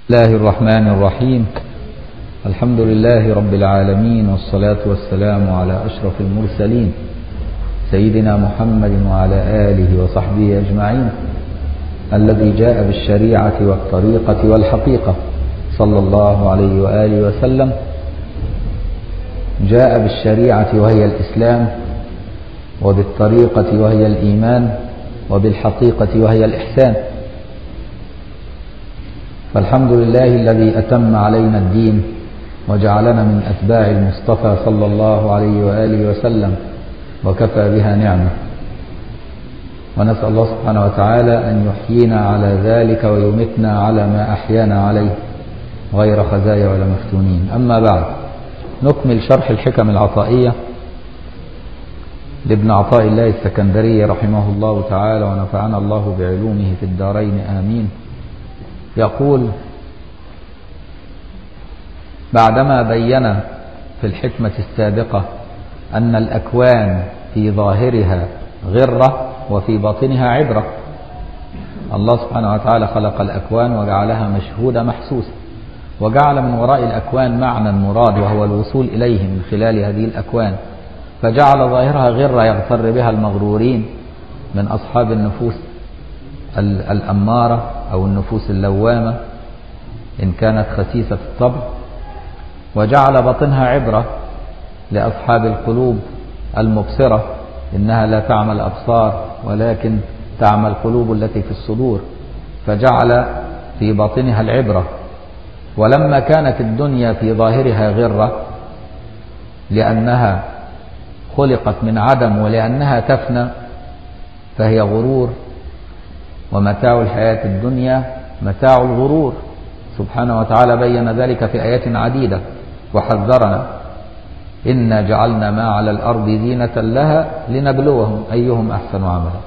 الله الرحمن الرحيم الحمد لله رب العالمين والصلاة والسلام على أشرف المرسلين سيدنا محمد وعلى آله وصحبه أجمعين الذي جاء بالشريعة والطريقة والحقيقة صلى الله عليه وآله وسلم جاء بالشريعة وهي الإسلام وبالطريقة وهي الإيمان وبالحقيقة وهي الإحسان فالحمد لله الذي أتم علينا الدين وجعلنا من أتباع المصطفى صلى الله عليه وآله وسلم وكفى بها نعمة ونسأل الله سبحانه وتعالى أن يحيينا على ذلك ويمتنا على ما أحيانا عليه غير خزايا ولا مفتونين أما بعد نكمل شرح الحكم العطائية لابن عطاء الله السكندري رحمه الله تعالى ونفعنا الله بعلومه في الدارين آمين يقول بعدما بين في الحكمة السابقة أن الأكوان في ظاهرها غرة وفي باطنها عبرة الله سبحانه وتعالى خلق الأكوان وجعلها مشهودة محسوسة وجعل من وراء الأكوان معنى مراد وهو الوصول إليه من خلال هذه الأكوان فجعل ظاهرها غرة يغتر بها المغرورين من أصحاب النفوس الأمارة أو النفوس اللوامة إن كانت خسيسة الطبع وجعل بطنها عبرة لأصحاب القلوب المبصرة إنها لا تعمى الأبصار ولكن تعمى القلوب التي في الصدور فجعل في باطنها العبرة ولما كانت الدنيا في ظاهرها غرة لأنها خلقت من عدم ولأنها تفنى فهي غرور ومتاع الحياة الدنيا متاع الغرور سبحانه وتعالى بين ذلك في آيات عديدة وحذرنا إنا جعلنا ما على الأرض زينة لها لنبلوهم أيهم أحسن عملا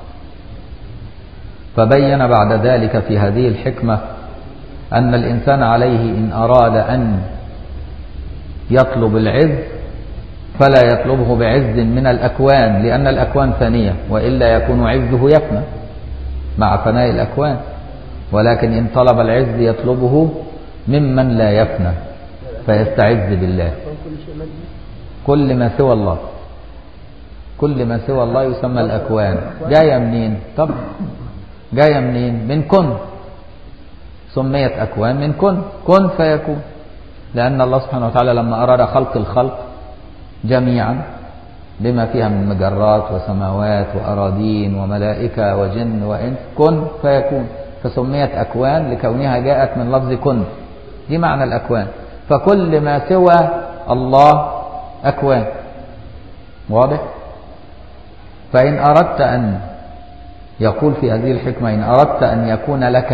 فبين بعد ذلك في هذه الحكمة أن الإنسان عليه إن أراد أن يطلب العز فلا يطلبه بعز من الأكوان لأن الأكوان ثانية وإلا يكون عزه يفنى مع فناء الأكوان ولكن إن طلب العز يطلبه ممن لا يفنى فيستعز بالله كل ما سوى الله كل ما سوى الله يسمى الأكوان جاية منين طب جاية منين من كن سميت أكوان من كن كن فيكون لأن الله سبحانه وتعالى لما أراد خلق الخلق جميعا بما فيها من مجرات وسماوات وأراضين وملائكة وجن وإنس كن فيكون فسميت أكوان لكونها جاءت من لفظ كن دي معنى الأكوان فكل ما سوى الله أكوان واضح فإن أردت أن يقول في هذه الحكمة إن أردت أن يكون لك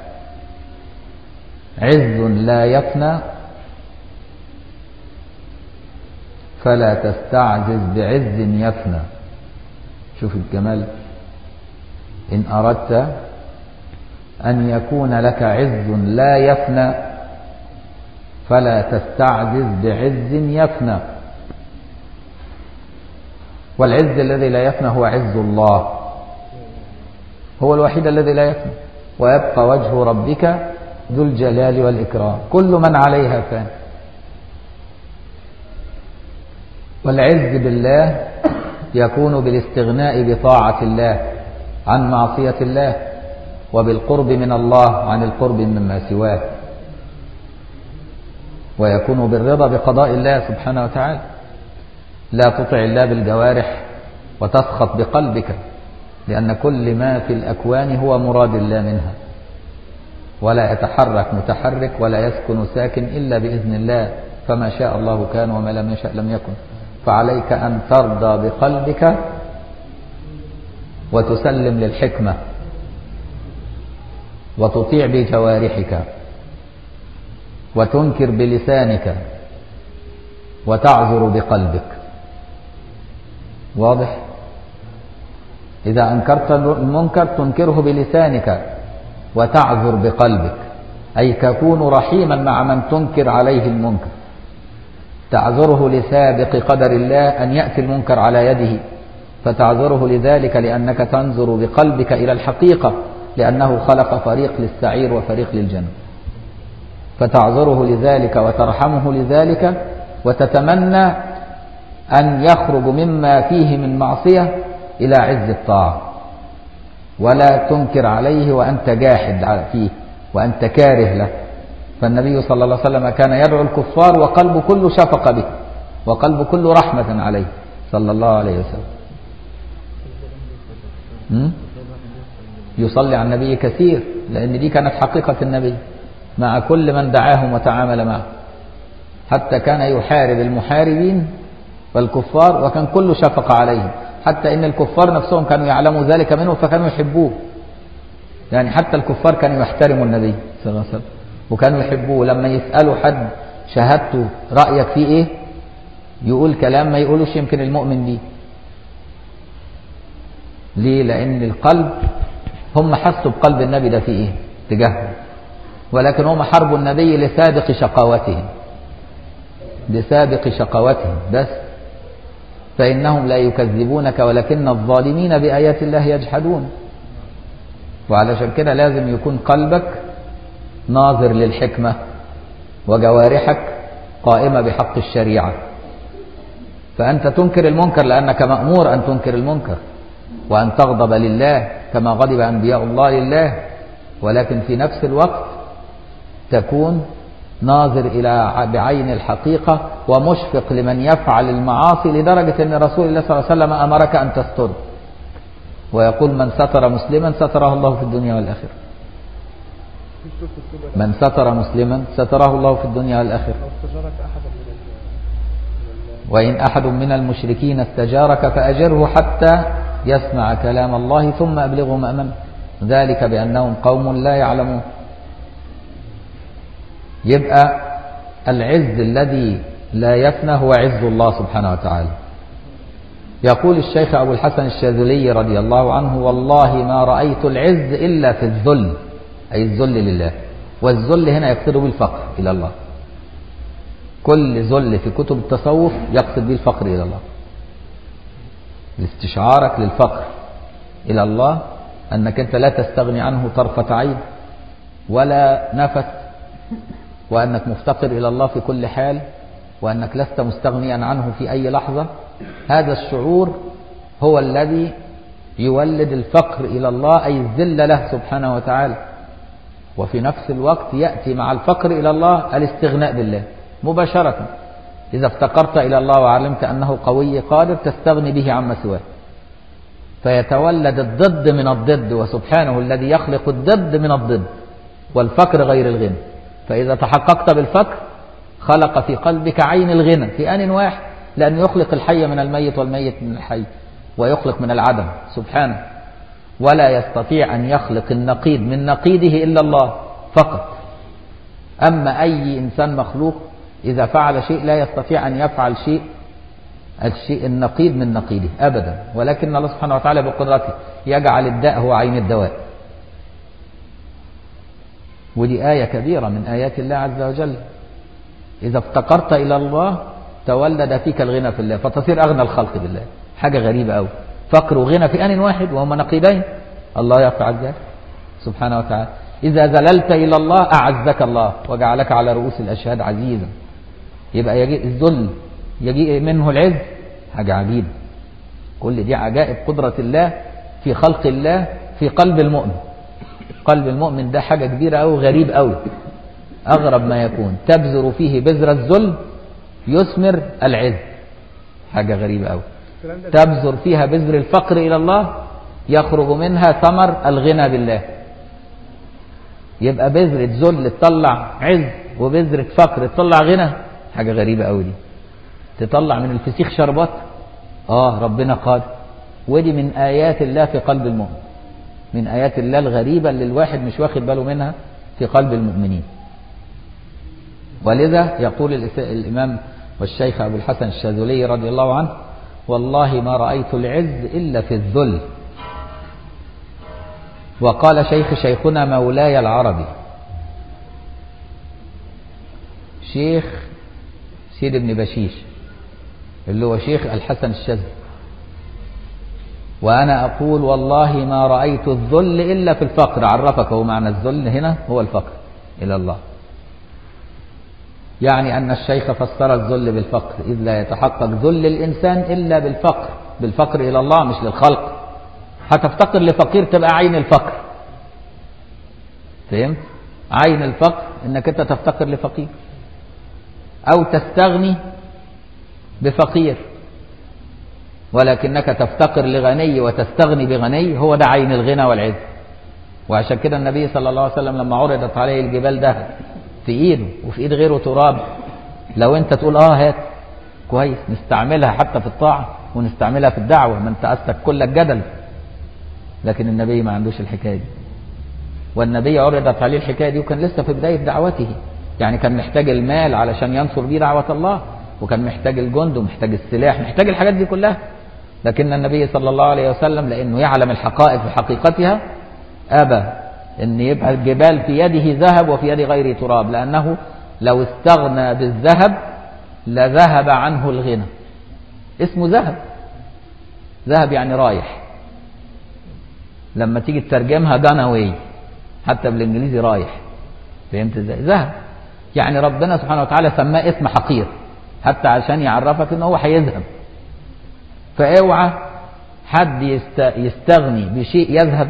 عز لا يفنى فلا تستعجز بعز يفنى شوف الجمال إن أردت أن يكون لك عز لا يفنى فلا تستعجز بعز يفنى والعز الذي لا يفنى هو عز الله هو الوحيد الذي لا يفنى ويبقى وجه ربك ذو الجلال والإكرام كل من عليها فان والعز بالله يكون بالاستغناء بطاعة الله عن معصية الله وبالقرب من الله عن القرب مما سواه ويكون بالرضا بقضاء الله سبحانه وتعالى لا تطع الله بالجوارح وتسخط بقلبك لأن كل ما في الأكوان هو مراد الله منها ولا يتحرك متحرك ولا يسكن ساكن إلا بإذن الله فما شاء الله كان وما لم يشاء لم يكن فعليك أن ترضى بقلبك وتسلم للحكمة وتطيع بجوارحك وتنكر بلسانك وتعذر بقلبك واضح إذا أنكرت المنكر تنكره بلسانك وتعذر بقلبك أي تكون رحيما مع من تنكر عليه المنكر تعذره لسابق قدر الله أن يأتي المنكر على يده فتعذره لذلك لأنك تنظر بقلبك إلى الحقيقة لأنه خلق فريق للسعير وفريق للجنة فتعذره لذلك وترحمه لذلك وتتمنى أن يخرج مما فيه من معصية إلى عز الطاعة ولا تنكر عليه وأنت جاحد فيه وأنت كاره له فالنبي صلى الله عليه وسلم كان يدعو الكفار وقلبه كله شفق به وقلبه كله رحمة عليه صلى الله عليه وسلم م? يصلي على النبي كثير لأن دي كانت حقيقة النبي مع كل من دعاهم وتعامل معه حتى كان يحارب المحاربين والكفار وكان كله شفق عليهم حتى ان الكفار نفسهم كانوا يعلموا ذلك منه فكانوا يحبوه يعني حتى الكفار كانوا يحترموا النبي صلى الله عليه وسلم وكانوا يحبوه لما يسألوا حد شهادته رأيك فيه ايه يقول كلام ما يقولوش يمكن المؤمن دي ليه لان القلب هم حسوا بقلب النبي ده فيه ايه تجاهه ولكن هم حاربوا النبي لسابق شقاوتهم لسابق شقوتهم بس فإنهم لا يكذبونك ولكن الظالمين بآيات الله يجحدون وعلشان كده لازم يكون قلبك ناظر للحكمة وجوارحك قائمة بحق الشريعة فأنت تنكر المنكر لأنك مأمور أن تنكر المنكر وأن تغضب لله كما غضب أنبياء الله لله ولكن في نفس الوقت تكون ناظر إلى بعين الحقيقة ومشفق لمن يفعل المعاصي لدرجة أن رسول الله صلى الله عليه وسلم أمرك أن تستر ويقول من ستر مسلما ستره الله في الدنيا والآخرة من ستر مسلما ستره الله في الدنيا والآخرة وإن أحد من المشركين استجارك فأجره حتى يسمع كلام الله ثم أبلغه مأمنه ذلك بأنهم قوم لا يعلمون يبقى العز الذي لا يفنى هو عز الله سبحانه وتعالى يقول الشيخ أبو الحسن الشاذلي رضي الله عنه والله ما رأيت العز إلا في الذل أي الذل لله والذل هنا يقصد بالفقر إلى الله كل ذل في كتب التصوف يقصد به الفقر إلى الله لاستشعارك للفقر إلى الله أنك أنت لا تستغني عنه طرفة عين ولا نفس وأنك مفتقر إلى الله في كل حال وأنك لست مستغنيا عنه في أي لحظة هذا الشعور هو الذي يولد الفقر إلى الله أي الذل له سبحانه وتعالى وفي نفس الوقت يأتي مع الفقر إلى الله الاستغناء بالله مباشرة إذا افتقرت إلى الله وعلمت أنه قوي قادر تستغني به عما سواه فيتولد الضد من الضد وسبحانه الذي يخلق الضد من الضد والفقر غير الغنى فإذا تحققت بالفقر خلق في قلبك عين الغنى في آن واحد لأنه يخلق الحي من الميت والميت من الحي ويخلق من العدم سبحانه ولا يستطيع أن يخلق النقيض من نقيضه إلا الله فقط أما أي إنسان مخلوق إذا فعل شيء لا يستطيع أن يفعل شيء الشيء النقيض من نقيضه أبدا ولكن الله سبحانه وتعالى بقدرته يجعل الداء هو عين الدواء ودي آية كبيرة من آيات الله عز وجل إذا افتقرت إلى الله تولد فيك الغنى في الله فتصير أغنى الخلق بالله حاجة غريبة أوي فقر وغنى في آن واحد وهما نقيضين الله يفعل ذلك سبحانه وتعالى إذا ذللت إلى الله أعزك الله وجعلك على رؤوس الأشهاد عزيزا يبقى يجيء الذل يجيء منه العز حاجة عجيبة كل دي عجائب قدرة الله في خلق الله في قلب المؤمن قلب المؤمن ده حاجة كبيرة أو غريب أوي أغرب ما يكون تبذر فيه بذر الذل يثمر العز حاجة غريبة أوي تبذر فيها بذر الفقر إلى الله يخرج منها ثمر الغنى بالله يبقى بذرة ذل تطلع عز وبذرة فقر تطلع غنى حاجة غريبة أوي دي تطلع من الفسيخ شربات آه ربنا قادر ودي من آيات الله في قلب المؤمن من آيات الله الغريبة اللي الواحد مش واخد باله منها في قلب المؤمنين ولذا يقول الإمام والشيخ أبو الحسن الشاذلي رضي الله عنه والله ما رأيت العز إلا في الذل وقال شيخ شيخنا مولاي العربي شيخ سيد ابن بشيش اللي هو شيخ الحسن الشاذلي وأنا أقول والله ما رأيت الذل إلا في الفقر عرفك هو معنى الذل هنا هو الفقر إلى الله يعني أن الشيخ فسر الذل بالفقر إذ لا يتحقق ذل الإنسان إلا بالفقر بالفقر إلى الله مش للخلق هتفتقر لفقير تبقى عين الفقر فهمت عين الفقر انك انت تفتقر لفقير او تستغني بفقير ولكنك تفتقر لغني وتستغني بغني هو ده عين الغنى والعز وعشان كده النبي صلى الله عليه وسلم لما عرضت عليه الجبال ده في ايده وفي ايد غيره تراب لو انت تقول اه هات كويس نستعملها حتى في الطاعة ونستعملها في الدعوة ما انت أستك كلك جدل لكن النبي ما عندوش الحكاية دي والنبي عرضت عليه الحكاية دي وكان لسه في بداية دعوته يعني كان محتاج المال علشان ينصر بيه دعوة الله وكان محتاج الجند ومحتاج السلاح محتاج الحاجات دي كلها لكن النبي صلى الله عليه وسلم لأنه يعلم الحقائق في حقيقتها أبى أن يبقى الجبال في يده ذهب وفي يد غيره تراب لأنه لو استغنى بالذهب لذهب عنه الغنى اسمه ذهب ذهب يعني رايح لما تيجي تترجمها جاناوي حتى بالانجليزي رايح فهمت ازاي ذهب يعني ربنا سبحانه وتعالى سماه اسم حقير حتى عشان يعرفك ان هو هيذهب فاوعى حد يست... يستغني بشيء يذهب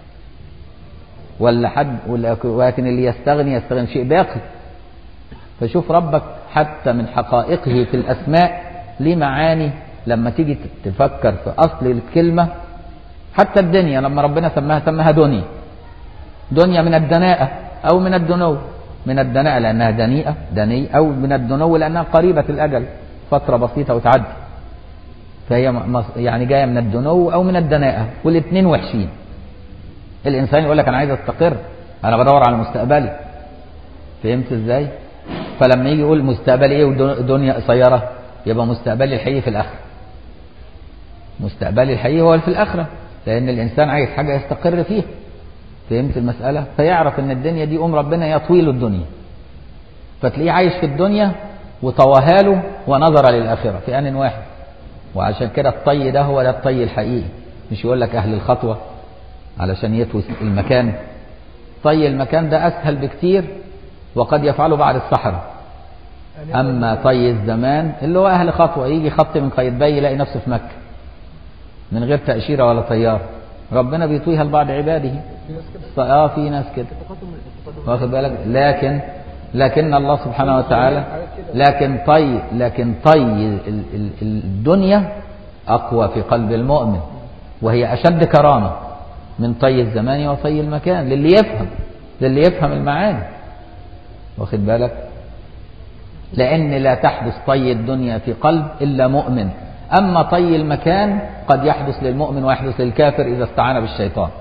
ولا حد ولكن اللي يستغني يستغني شيء باقي فشوف ربك حتى من حقائقه في الاسماء ليه معاني لما تيجي تفكر في اصل الكلمه حتى الدنيا لما ربنا سماها سماها دنيا دنيا من الدناءة أو من الدنو من الدناءة لأنها دنيئة دني أو من الدنو لأنها قريبة الأجل فترة بسيطة وتعدي فهي يعني جاية من الدنو أو من الدناءة والاثنين وحشين الإنسان يقول لك أنا عايز أستقر أنا بدور على مستقبلي فهمت إزاي؟ فلما يجي يقول مستقبلي إيه ودنيا قصيرة يبقى مستقبلي الحقيقي في الآخرة مستقبلي الحقيقي هو في الآخرة لأن الإنسان عايز حاجة يستقر فيها فهمت المسألة فيعرف ان الدنيا دي أم ربنا يطوي له الدنيا فتلاقيه عايش في الدنيا وطواها له ونظر للآخرة في آن واحد وعشان كده الطي ده هو ده الطي الحقيقي مش يقول لك أهل الخطوة علشان يطوي المكان طي المكان ده أسهل بكتير وقد يفعله بعد الصحراء أما طي الزمان اللي هو أهل خطوة يجي خط من قايتباي يلاقي نفسه في مكة من غير تأشيرة ولا طيارة ربنا بيطويها لبعض عباده اه في ناس كده واخد بالك لكن لكن الله سبحانه وتعالى لكن طي لكن طي الدنيا اقوى في قلب المؤمن وهي اشد كرامه من طي الزمان وطي المكان للي يفهم للي يفهم المعاني واخد بالك لان لا تحدث طي الدنيا في قلب الا مؤمن اما طي المكان قد يحدث للمؤمن ويحدث للكافر اذا استعان بالشيطان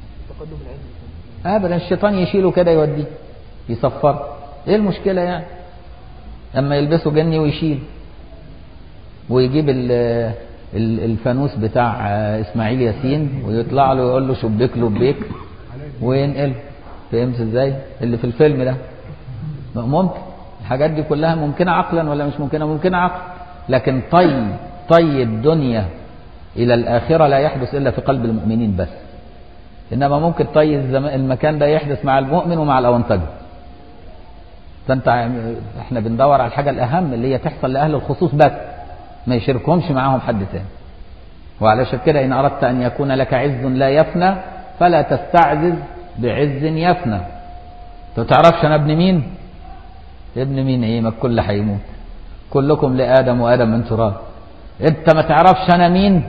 ابدا الشيطان يشيله كده يوديه يصفر ايه المشكله يعني اما يلبسه جني ويشيل ويجيب الفانوس بتاع اسماعيل ياسين ويطلع له يقول له شبيك لبيك وينقل فهمت ازاي اللي في الفيلم ده ممكن الحاجات دي كلها ممكنه عقلا ولا مش ممكنه ممكنه عقلا لكن طي طي الدنيا الى الاخره لا يحدث الا في قلب المؤمنين بس انما ممكن طي المكان ده يحدث مع المؤمن ومع الاونطجي فانت احنا بندور على الحاجه الاهم اللي هي تحصل لاهل الخصوص بس ما يشاركهمش معاهم حد تاني وعلشان كده ان اردت ان يكون لك عز لا يفنى فلا تستعزز بعز يفنى انت تعرفش انا ابن مين ابن مين ايه ما الكل هيموت كلكم لادم وادم من تراب انت ما تعرفش انا مين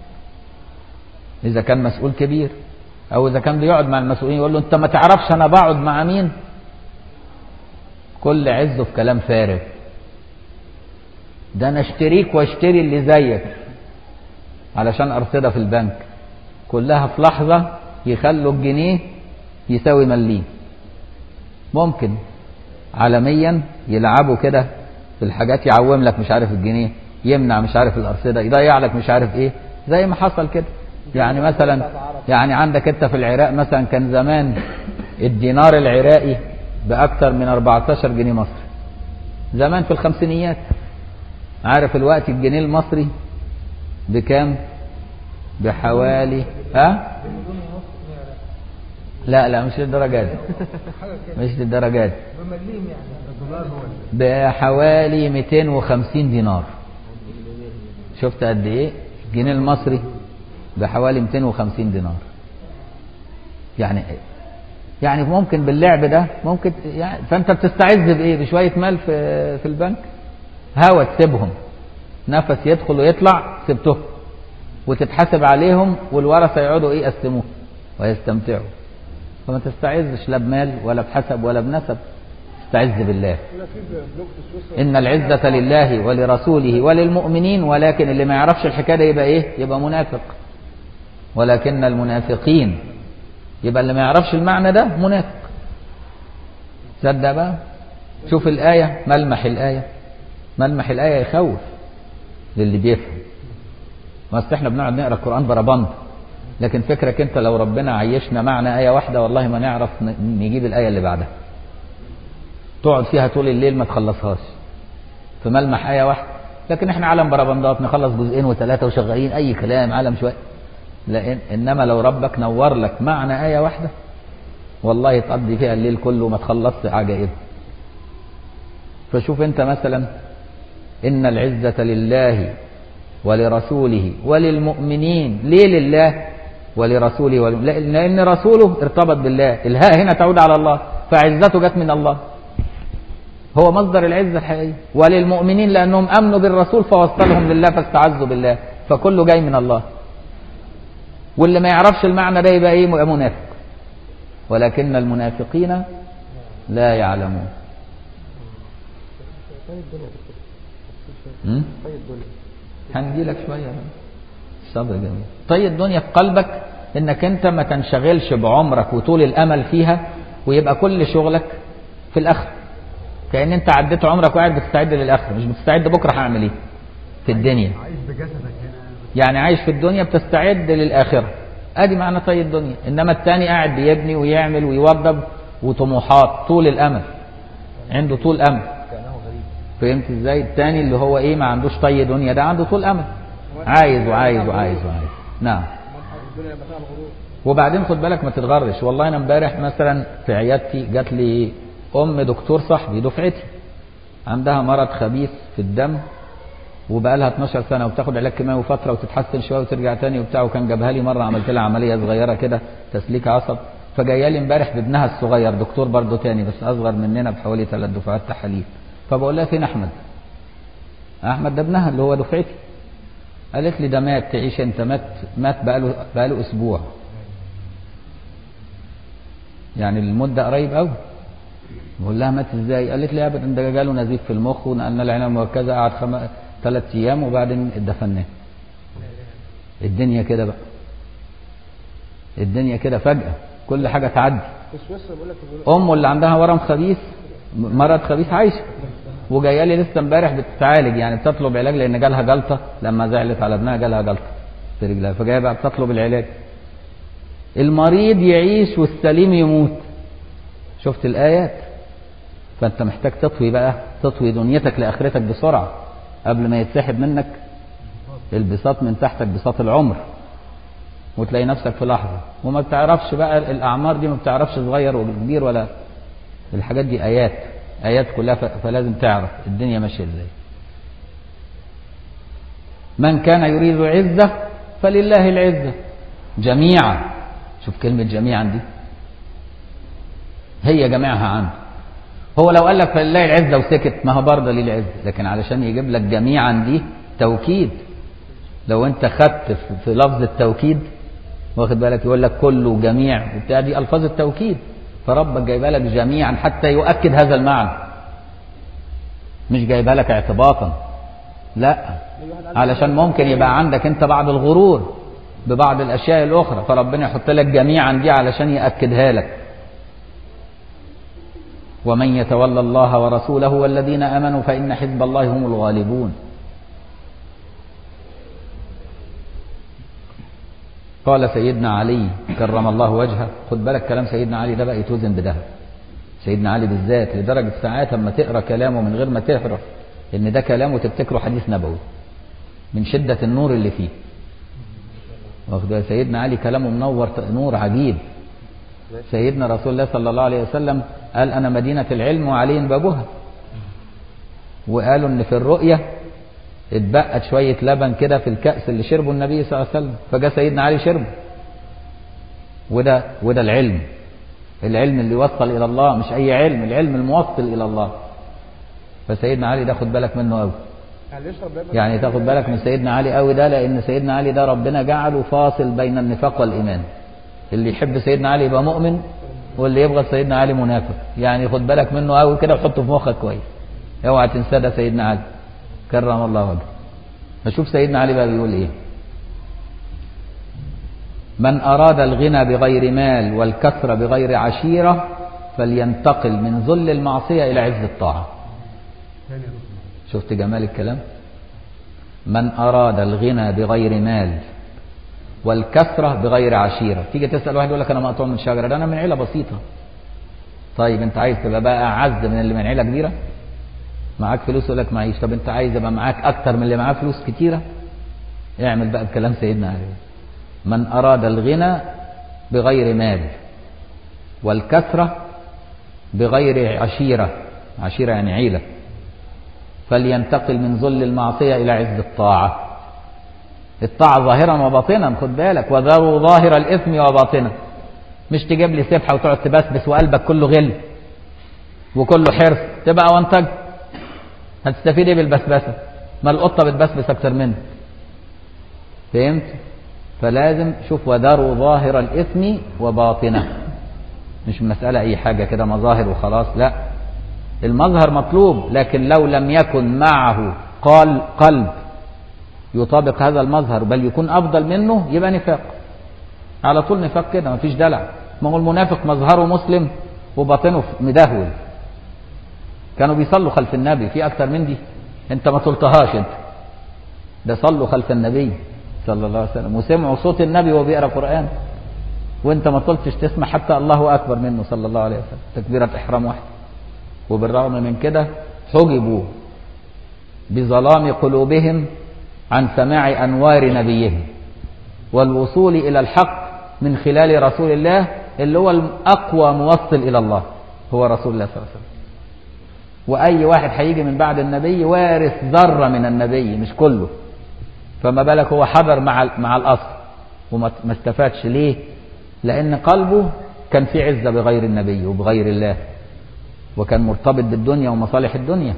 اذا كان مسؤول كبير او اذا كان بيقعد مع المسؤولين يقول له انت ما تعرفش انا بقعد مع مين كل عزه في كلام فارغ ده انا اشتريك واشتري اللي زيك علشان ارصدها في البنك كلها في لحظة يخلوا الجنيه يساوي مليم ممكن عالميا يلعبوا كده في الحاجات يعوم لك مش عارف الجنيه يمنع مش عارف الأرصدة يضيع لك مش عارف ايه زي ما حصل كده يعني مثلا يعني عندك انت في العراق مثلا كان زمان الدينار العراقي بأكثر من 14 جنيه مصري زمان في الخمسينيات عارف الوقت الجنيه المصري بكام بحوالي ها لا لا مش للدرجات دي مش للدرجات دي. بمليم يعني الدولار هو اللي بحوالي 250 دينار شفت قد ايه الجنيه المصري بحوالي 250 دينار يعني يعني ممكن باللعب ده ممكن يعني فانت بتستعز بايه بشويه مال في في البنك هوا تسيبهم نفس يدخل ويطلع سبتهم وتتحاسب عليهم والورثه يقعدوا ايه يقسموه ويستمتعوا فما تستعزش لا بمال ولا بحسب ولا بنسب استعز بالله هنا في بلوك في سويسرا إن العزة لله ولرسوله وللمؤمنين ولكن اللي ما يعرفش الحكاية ده يبقى إيه؟ يبقى منافق ولكن المنافقين يبقى اللي ما يعرفش المعنى ده منافق تصدق بقى شوف الآية ملمح الآية ملمح الآية يخوف للي بيفهم ما أصل احنا بنقعد نقرا القرآن بربند لكن فكرك انت لو ربنا عيشنا معنى آية واحدة والله ما نعرف ن- نجيب الآية اللي بعدها تقعد فيها طول الليل ما تخلصهاش في ملمح آية واحدة لكن احنا عالم بربندات نخلص جزئين وثلاثة وشغالين أي كلام عالم شوية لأن إنما لو ربك نور لك معنى آية واحدة والله تقضي فيها الليل كله وما تخلصش عجائب فشوف أنت مثلا إن العزة لله ولرسوله وللمؤمنين ليه لله ولرسوله ولم... لأن لأن رسوله ارتبط بالله الهاء هنا تعود على الله فعزته جت من الله هو مصدر العزة الحقيقية وللمؤمنين لأنهم أمنوا بالرسول فوصلهم لله فاستعزوا بالله فكله جاي من الله واللي ما يعرفش المعنى ده يبقى ايه يبقى منافق ولكن المنافقين لا يعلمون طيب الدنيا م? طيب الدنيا هنجي لك شوية بقى. الصبر جميل طي الدنيا في قلبك انك انت ما تنشغلش بعمرك وطول الامل فيها ويبقى كل شغلك في الاخر كأن انت عديت عمرك وقاعد بتستعد للاخر مش بتستعد بكره هعمل ايه في الدنيا عايش بجسدك هنا يعني عايش في الدنيا بتستعد للآخرة ادي معنى طي الدنيا انما التاني قاعد بيبني ويعمل ويوضب وطموحات طول الامل عنده طول امل كأنه غريب فهمت ازاي التاني اللي هو ايه ما عندوش طي دنيا ده عنده طول امل عايز وعايز وعايز وعايز نعم مرحبا الدنيا متاع الغرور وبعدين خد بالك ما تتغرش والله انا امبارح مثلا في عيادتي جات لي ام دكتور صاحبي دفعتي عندها مرض خبيث في الدم وبقى لها 12 سنه وبتاخد علاج كيماوي فتره وتتحسن شويه وترجع تاني وبتاع وكان جابها لي مره عملت لها عمليه صغيره كده تسليك عصب فجايه لي امبارح بابنها الصغير دكتور برضه تاني بس اصغر مننا بحوالي ثلاث دفعات تحاليل فبقول لها فين احمد؟ احمد ده ابنها اللي هو دفعتي قالت لي ده مات تعيش انت مات مات بقاله بقاله اسبوع يعني المده قريب قوي بقول لها مات ازاي؟ قالت لي ابدا ده جاله نزيف في المخ ونقلنا العنايه المركزه قعد خم... ثلاث ايام وبعدين دفناه. الدنيا كده بقى. الدنيا كده فجأة كل حاجة تعدي. في سويسرا بيقول لك بيقول أمه اللي عندها ورم خبيث م- مرض خبيث عايشة. وجايه لي لسه امبارح بتتعالج يعني بتطلب علاج لان جالها جلطه لما زعلت على ابنها جالها جلطه في رجلها فجايه بقى بتطلب العلاج المريض يعيش والسليم يموت شفت الايات فانت محتاج تطوي بقى تطوي دنيتك لاخرتك بسرعه قبل ما يتسحب منك البساط من تحتك بساط العمر وتلاقي نفسك في لحظه وما بتعرفش بقى الاعمار دي ما بتعرفش صغير ولا كبير ولا الحاجات دي ايات ايات كلها ف- فلازم تعرف الدنيا ماشيه ازاي من كان يريد العزه فلله العزه جميعا شوف كلمه جميعا دي هي جميعها عنده هو لو قال لك فلله العزه وسكت ما هو برضه ليه العزه لكن علشان يجيب لك جميعا دي توكيد لو انت خدت في- في لفظ التوكيد واخد بالك يقول لك كله جميع وبتاع دي الفاظ التوكيد فربك جايبها لك جميعا حتى يؤكد هذا المعنى مش جايبها لك اعتباطا لا علشان ممكن يبقى عندك انت بعض الغرور ببعض الاشياء الاخرى فربنا يحط لك جميعا دي علشان ياكدها لك ومن يتولى الله ورسوله والذين امنوا فان حزب الله هم الغالبون قال سيدنا علي كرم الله وجهه خد بالك كلام سيدنا علي ده بقى يتوزن بذهب سيدنا علي بالذات لدرجة ساعات لما تقرا كلامه من غير ما تعرف ان ده كلامه تفتكره حديث نبوي من شدة النور اللي فيه واخد بالك؟ سيدنا علي كلامه منور ت- نور عجيب سيدنا رسول الله صلى الله عليه وسلم قال أنا مدينة العلم وعلي بابها وقالوا إن في الرؤية اتبقت شوية لبن كده في الكأس اللي شربه النبي صلى الله عليه وسلم فجاء سيدنا علي شربه وده وده العلم العلم اللي يوصل إلى الله مش أي علم العلم الموصل إلى الله فسيدنا علي ده خد بالك منه قوي يعني يشرب لبن يعني تاخد بالك من سيدنا علي قوي ده لأن سيدنا علي ده ربنا جعله فاصل بين النفاق والإيمان اللي يحب سيدنا علي يبقى مؤمن واللي يبغض سيدنا علي منافق يعني خد بالك منه قوي كده وحطه في مخك كويس اوعى تنسى ده سيدنا علي كرم الله وجهه فشوف سيدنا علي بقى بيقول ايه من أراد الغنى بغير مال والكثرة بغير عشيرة فلينتقل من ذل المعصية إلى عز الطاعة ثاني يا دكتور شفت جمال الكلام من أراد الغنى بغير مال والكثرة بغير عشيرة تيجي تسأل واحد يقول لك أنا مقطوع من شجرة ده أنا من عيلة بسيطة طيب أنت عايز تبقى بقى أعز من اللي من عيلة كبيرة معاك فلوس يقول لك معيش طب أنت عايز يبقى معاك أكتر من اللي معاه فلوس كتيرة اعمل بقى الكلام سيدنا علي من أراد الغنى بغير مال والكثرة بغير عشيرة عشيرة يعني عيلة فلينتقل من ذل المعصية إلى عز الطاعة الطاعة ظاهرا وباطنا خد بالك وذروا ظاهر الإثم وباطنا مش تجيب لي سبحة وتقعد تبسبس وقلبك كله غل وكله حرص تبقى وانتج هتستفيد ايه بالبسبسة ما القطة بتبسبس أكتر منك فهمت فلازم شوف وذروا ظاهر الإثم وباطنه مش مسألة أي حاجة كده مظاهر وخلاص لا المظهر مطلوب لكن لو لم يكن معه قال قلب يطابق هذا المظهر بل يكون أفضل منه يبقى نفاق على طول نفاق كده مفيش دلع ما هو المنافق مظهره مسلم وباطنه مدهول كانوا بيصلوا خلف النبي في أكتر من دي أنت ما طلتهاش أنت ده صلوا خلف النبي صلى الله عليه وسلم وسمعوا صوت النبي وهو بيقرا قرآن وانت ما طلتش تسمع حتى الله أكبر منه صلى الله عليه وسلم تكبيرة إحرام واحدة وبالرغم من كده حجبوا بظلام قلوبهم عن سماع أنوار نبيهم والوصول إلى الحق من خلال رسول الله اللي هو الأقوى موصل إلى الله هو رسول الله صلى الله عليه وسلم وأي واحد هيجي من بعد النبي وارث ذرة من النبي مش كله فما بالك هو حضر مع مع الأصل وما ما استفادش ليه؟ لأن قلبه كان في عزة بغير النبي وبغير الله وكان مرتبط بالدنيا ومصالح الدنيا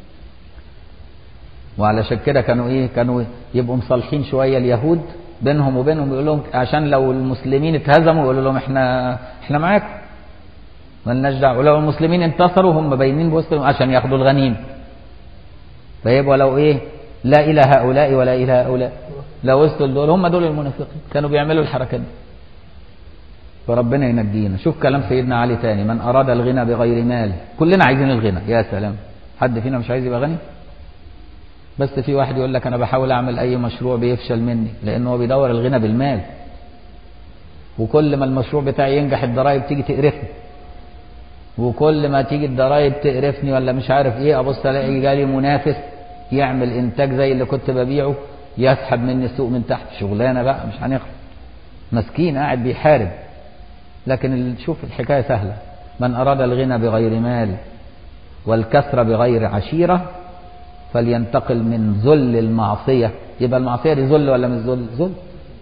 وعلشان كده كانوا ايه كانوا يبقوا مصالحين شويه اليهود بينهم وبينهم يقول لهم عشان لو المسلمين اتهزموا يقولوا لهم احنا احنا معاكم مالناش دعوه ولو المسلمين انتصروا هم باينين بوسطهم عشان ياخدوا الغنيمه فيبقى لو ايه لا الى هؤلاء ولا الى هؤلاء لو وصلوا دول هم دول المنافقين كانوا بيعملوا الحركات دي فربنا ينجينا شوف كلام سيدنا علي تاني من أراد الغنى بغير مال كلنا عايزين الغنى يا سلام حد فينا مش عايز يبقى غني بس في واحد يقول لك أنا بحاول أعمل أي مشروع بيفشل مني لأنه هو بيدور الغنى بالمال وكل ما المشروع بتاعي ينجح الضرايب تيجي تقرفني وكل ما تيجي الضرايب تقرفني ولا مش عارف ايه ابص الاقي جالي منافس يعمل انتاج زي اللي كنت ببيعه يسحب مني السوق من تحت شغلانه بقى مش هنخلص مسكين قاعد بيحارب لكن ال- شوف الحكاية سهلة من أراد الغنى بغير مال والكثرة بغير عشيرة فلينتقل من ذل المعصية يبقى المعصية دي ذل ولا مش ذل؟ ذل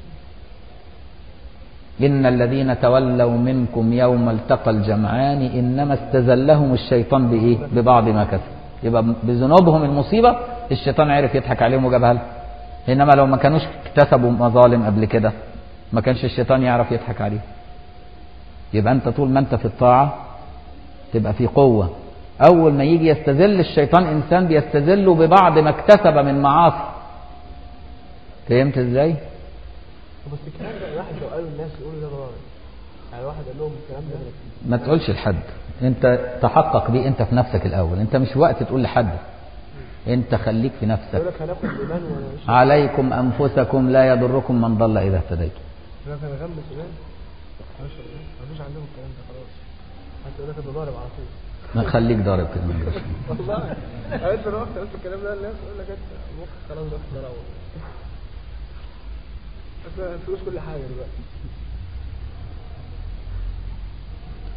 إن الذين تولوا منكم يوم التقى الجمعان إنما استزلهم الشيطان بإيه؟ ببعض ما كسب يبقى بذنوبهم المصيبة الشيطان عرف يضحك عليهم وجابها لهم إنما لو ما كانوش اكتسبوا مظالم قبل كده ما كانش الشيطان يعرف يضحك عليهم يبقى انت طول ما انت في الطاعة تبقى في قوة أول ما يجي يستذل الشيطان إنسان بيستذله ببعض ما اكتسب من معاصي فهمت ازاي؟ بس الكلام ده الواحد لو قالوا الناس يقولوا ده ضرر يعني واحد قال لهم الكلام ده ما تقولش لحد انت تحقق بيه انت في نفسك الأول انت مش وقت تقول لحد انت خليك في نفسك يقول لك هناخد ايمان ولا مش عليكم أنفسكم لا يضركم من ضل إذا اهتديتم يقول لك هنغمس ايمان مش مفيش عندهم الكلام ده خلاص هتقول لك ده ضارب على طول ما خليك ضارب كده من جوه. والله يعني انت لو رحت قلت الكلام ده للناس يقول لك انت مخك خلاص ده في ضرب بس الفلوس كل حاجه دلوقتي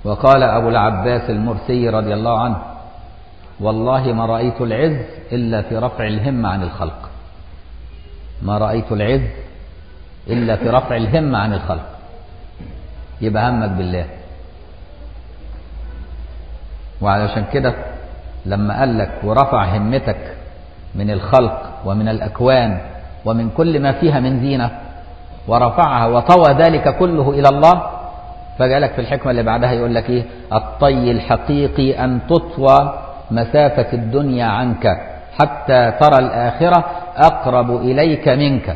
وقال أبو العباس المرسي رضي الله عنه والله ما رأيت العز إلا في رفع الهمة عن الخلق ما رأيت العز إلا في رفع الهمة عن الخلق يبقى همك بالله وعلشان كده لما قال لك ورفع همتك من الخلق ومن الأكوان ومن كل ما فيها من زينة ورفعها وطوى ذلك كله إلى الله فجعلك في الحكمة اللي بعدها يقول لك إيه الطي الحقيقي أن تطوى مسافة الدنيا عنك حتى ترى الآخرة أقرب إليك منك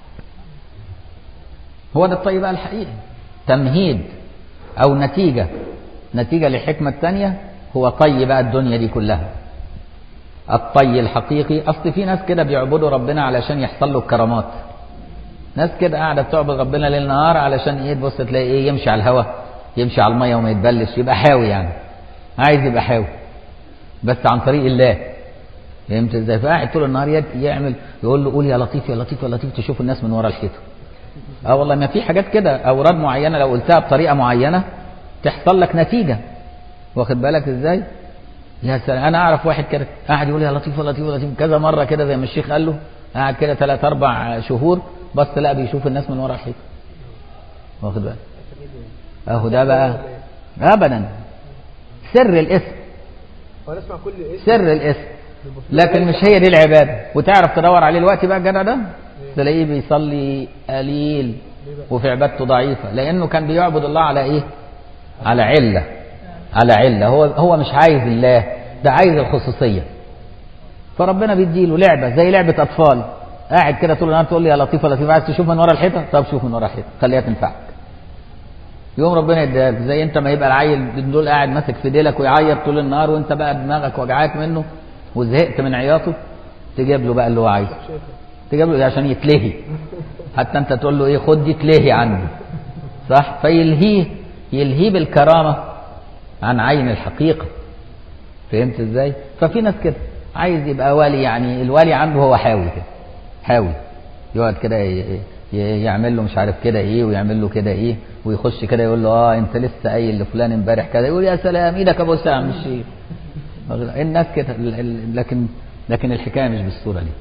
هو ده الطي بقى الحقيقي تمهيد أو نتيجة نتيجة للحكمة الثانية هو طي بقى الدنيا دي كلها الطي الحقيقي أصل في ناس كده بيعبدوا ربنا علشان يحصل له الكرامات ناس كده قاعدة بتعبد ربنا ليل نهار علشان ايه تبص تلاقي ايه يمشي على الهواء يمشي على المية وما يتبلش يبقى حاوي يعني عايز يبقى حاوي بس عن طريق الله فهمت ازاي فقاعد طول النهار يعمل يقول له قول يا لطيف يا لطيف يا لطيف تشوف الناس من ورا الحيطه اه والله ما في حاجات كده اوراد معينه لو قلتها بطريقه معينه تحصل لك نتيجه واخد بالك ازاي يا سلام انا اعرف واحد كده قاعد يقول يا لطيف يا لطيف يا لطيف كذا مره كده زي ما الشيخ قال له قاعد كده ثلاث اربع شهور بس لا بيشوف الناس من ورا الحيطه واخد بالك اهو ده بقى ابدا سر الاسم هو نسمع كل اسم سر الاسم لكن مش هي دي العباده وتعرف تدور عليه الوقت بقى الجدع ده تلاقيه بيصلي قليل وفي عبادته ضعيفه لانه كان بيعبد الله على ايه على عله على عله هو هو مش عايز الله ده عايز الخصوصيه فربنا بيديله لعبه زي لعبه اطفال قاعد كده طول النهار تقول لي يا لطيف يا لطيف عايز تشوف من ورا الحيطه طب شوف من ورا الحيطه خليها تنفعك يوم ربنا يديها لك زي انت ما يبقى العيل من دول قاعد ماسك في ديلك ويعيط طول النهار وانت بقى دماغك وجعاك منه وزهقت من عياطه تجيب له بقى اللي هو عايزه تجيب له عشان يتلهي حتى انت تقول له ايه خد دي تلهي عني صح فيلهيه يلهيه بالكرامه عن عين الحقيقه فهمت ازاي ففي ناس كده عايز يبقى والي يعني الوالي عنده هو حاوي كده حاوي يقعد كده ي- ي- يعمل له مش عارف كده ايه ويعمل له كده ايه ويخش كده يقول له اه انت لسه قايل لفلان امبارح كده يقول يا سلام ايدك ابو سام مش ايه الناس كده ال- ال- لكن لكن الحكايه مش بالصوره دي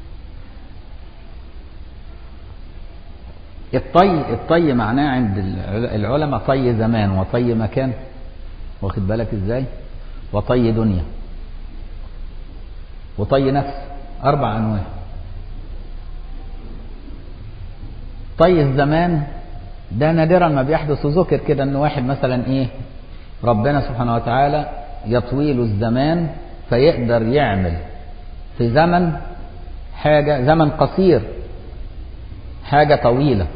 الطي الطي معناه عند العل- العلماء طي زمان وطي مكان واخد بالك ازاي وطي دنيا وطي نفس اربع انواع طي الزمان ده نادرا ما بيحدث وذكر كده ان واحد مثلا ايه ربنا سبحانه وتعالى يطوي له الزمان فيقدر يعمل في زمن حاجة زمن قصير حاجة طويلة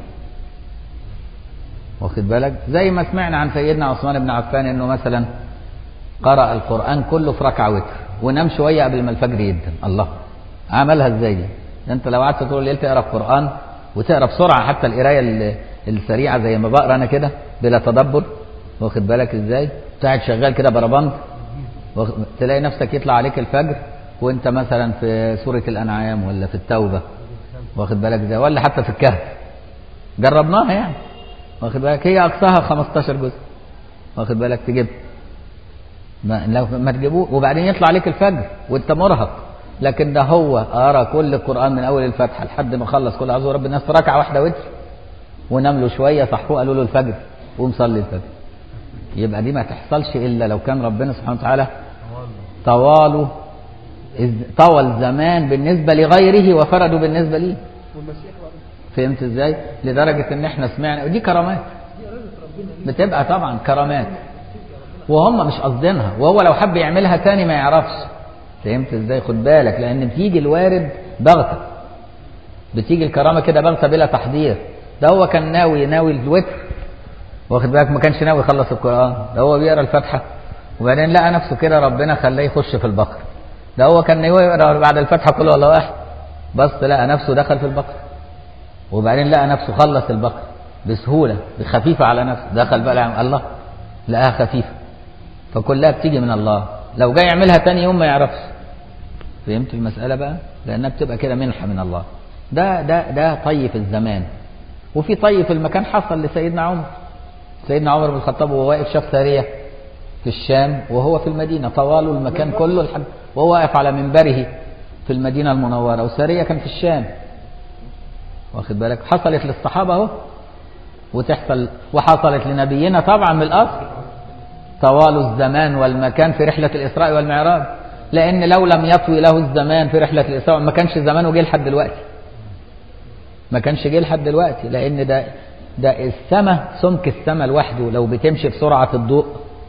واخد بالك زي ما سمعنا عن سيدنا عثمان بن عفان انه مثلا قرأ القرآن كله في ركعة وتر ونام شوية قبل ما الفجر يبدأ الله عملها ازاي دي ده انت لو قعدت طول الليل تقرا القرآن وتقرا بسرعة حتى القراية ال- السريعة زي ما بقرا انا كده بلا تدبر واخد بالك ازاي قاعد شغال كده بربند واخد- تلاقي نفسك يطلع عليك الفجر وانت مثلا في سورة الأنعام ولا في التوبة واخد بالك ازاي ولا حتى في الكهف جربناها يعني واخد بالك هي أقصاها 15 جزء واخد بالك تجيب ما لو ما تجيبوه وبعدين يطلع عليك الفجر وانت مرهق لكن ده هو قرا كل القرآن من أول الفتحة لحد ما خلص كل أعوذ برب الناس في ركعة واحدة وتر ونام له شوية صحوه قالوا له الفجر وقوم صلي الفجر يبقى دي ما تحصلش إلا لو كان ربنا سبحانه وتعالى طواله إز- طوى الزمان بالنسبة لغيره وفرده بالنسبة ليه والمسيح برضه فهمت ازاي لدرجة ان احنا سمعنا ودي كرامات بتبقى طبعا كرامات وهم مش قاصدينها وهو لو حب يعملها تاني ما يعرفش فهمت ازاي خد بالك لان بتيجي الوارد بغتة بتيجي الكرامة كده بغتة بلا تحضير ده هو كان ناوي ناوي الوتر واخد بالك ما كانش ناوي يخلص القرآن ده هو بيقرا الفاتحة وبعدين لقى نفسه كده ربنا خلاه يخش في البقرة ده هو كان ناوي يقرا بعد الفاتحة كله والله واحد بس لقى نفسه دخل في البقرة وبعدين لقى نفسه خلص البقرة بسهولة خفيفة على نفسه دخل بقى لعم الله لقاها خفيفة فكلها بتيجي من الله لو جاي يعملها تاني يوم ما يعرفش فهمت المسألة بقى لأنها بتبقى كده منحة من الله ده ده ده طي في الزمان وفي طي في المكان حصل لسيدنا عمر سيدنا عمر بن الخطاب وهو واقف شاف سارية في الشام وهو في المدينة طوال المكان كله لحد وهو واقف على منبره في المدينة المنورة وسارية كان في الشام واخد بالك حصلت للصحابة اهو وتحصل وحصلت لنبينا طبعا من الأصل طوال الزمان والمكان في رحلة الإسراء والمعراج لأن لو لم يطوي له الزمان في رحلة الإسراء ما كانش زمانه جه لحد دلوقتي ما كانش جه لحد دلوقتي لأن ده ده السماء سمك السماء لوحده لو بتمشي بسرعة الضوء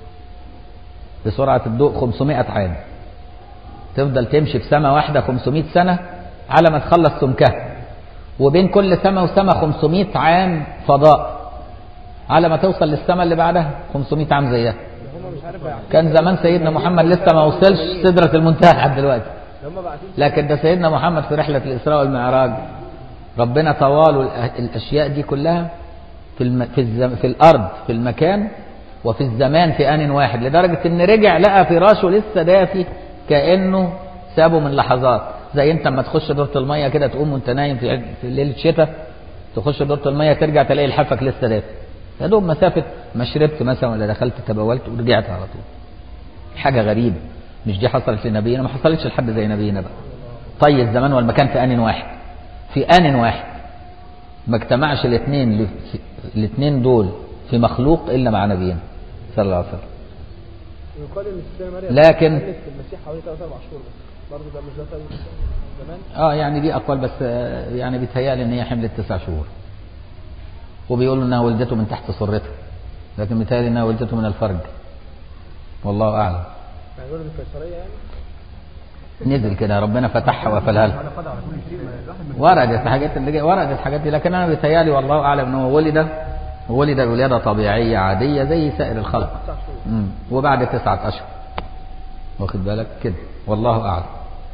بسرعة الضوء 500 عام تفضل تمشي في سماء واحدة 500 سنة على ما تخلص سمكها وبين كل سماء وسماء 500 عام فضاء على ما توصل للسماء اللي بعدها 500 عام زيها هم مش عارف باعتين كان زمان سيدنا محمد لسه ما وصلش سدرة المنتهى لحد دلوقتي هم باعتين لكن ده سيدنا محمد في رحلة الإسراء والمعراج ربنا طوال الأ- الأشياء دي كلها في الم... في, الزم... في الأرض في المكان وفي الزمان في آن واحد لدرجة إن رجع لقى فراشه لسه دافي كأنه سابه من لحظات زي أنت لما تخش دورة المية كده تقوم وأنت نايم في, عد- في ليلة شتاء تخش دورة المية ترجع تلاقي لحافك لسه دافي يا دوب مسافة ما شربت مثلا ولا دخلت تبولت ورجعت على طول حاجة غريبة مش دي حصلت لنبينا ما حصلتش لحد زي نبينا بقى طي الزمان والمكان في آن واحد في آن واحد ما اجتمعش الاثنين الاثنين دول في مخلوق إلا مع نبينا صلى الله عليه وسلم يقال ان السيدة مريم لكن- كانت في المسيح حوالي 3 4 شهور بس برضه ده مش ده طيب زمان اه يعني دي أقوال بس آه، يعني بيتهيألي إن هي حملت تسع شهور وبيقولوا إنها ولدته من تحت سرتها لكن بيتهيألي إنها ولدته من الفرج والله أعلم يعني يقولوا القيصرية يعني نزل كده ربنا فتحها وقفلها لها وردت الحاجات اللي جاي وردت الحاجات دي لكن انا بيتهيألي والله اعلم ان هو ولد ولد ولاده طبيعيه عاديه زي سائر الخلق تسع شهور مم. وبعد تسعه اشهر واخد بالك كده والله اعلم